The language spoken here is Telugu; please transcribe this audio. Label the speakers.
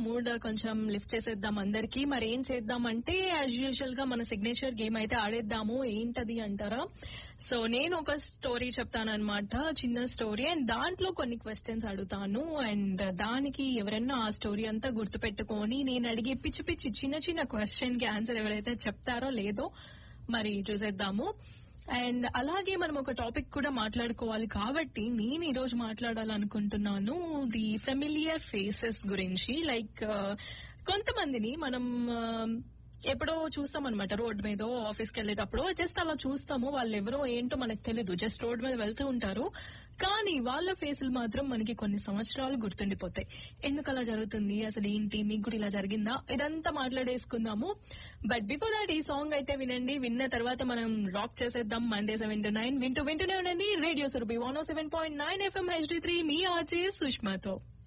Speaker 1: మూడ్ కొంచెం లిఫ్ట్ చేసేద్దాం అందరికి మరి ఏం చేద్దాం అంటే యాజ్ యూజువల్ గా మన సిగ్నేచర్ గేమ్ అయితే ఆడేద్దాము ఏంటది అంటారా సో నేను ఒక స్టోరీ చెప్తాను అనమాట చిన్న స్టోరీ అండ్ దాంట్లో కొన్ని క్వశ్చన్స్ అడుగుతాను అండ్ దానికి ఎవరైనా ఆ స్టోరీ అంతా గుర్తు పెట్టుకొని నేను అడిగే పిచ్చి పిచ్చి చిన్న చిన్న క్వశ్చన్ కి ఆన్సర్ ఎవరైతే చెప్తారో లేదో మరి చూసేద్దాము అండ్ అలాగే మనం ఒక టాపిక్ కూడా మాట్లాడుకోవాలి కాబట్టి నేను ఈ రోజు మాట్లాడాలనుకుంటున్నాను ది ఫెమిలియర్ ఫేసెస్ గురించి లైక్ కొంతమందిని మనం ఆ, ఎప్పుడో చూస్తాం అనమాట రోడ్ మీద ఆఫీస్కి వెళ్ళేటప్పుడు జస్ట్ అలా చూస్తాము వాళ్ళు ఎవరో ఏంటో మనకు తెలియదు జస్ట్ రోడ్ మీద వెళ్తూ ఉంటారు కానీ వాళ్ళ ఫేసులు మాత్రం మనకి కొన్ని సంవత్సరాలు గుర్తుండిపోతాయి ఎందుకు అలా జరుగుతుంది అసలు ఏంటి మీకు కూడా ఇలా జరిగిందా ఇదంతా మాట్లాడేసుకుందాము బట్ బిఫోర్ దాట్ ఈ సాంగ్ అయితే వినండి విన్న తర్వాత మనం రాక్ చేసేద్దాం మండే సెవెన్ టు నైన్ వింటూ వింటూనే ఉండండి radio Surabhi one seven point nine FM HD three మీ ఆర్జే సుష్మాతో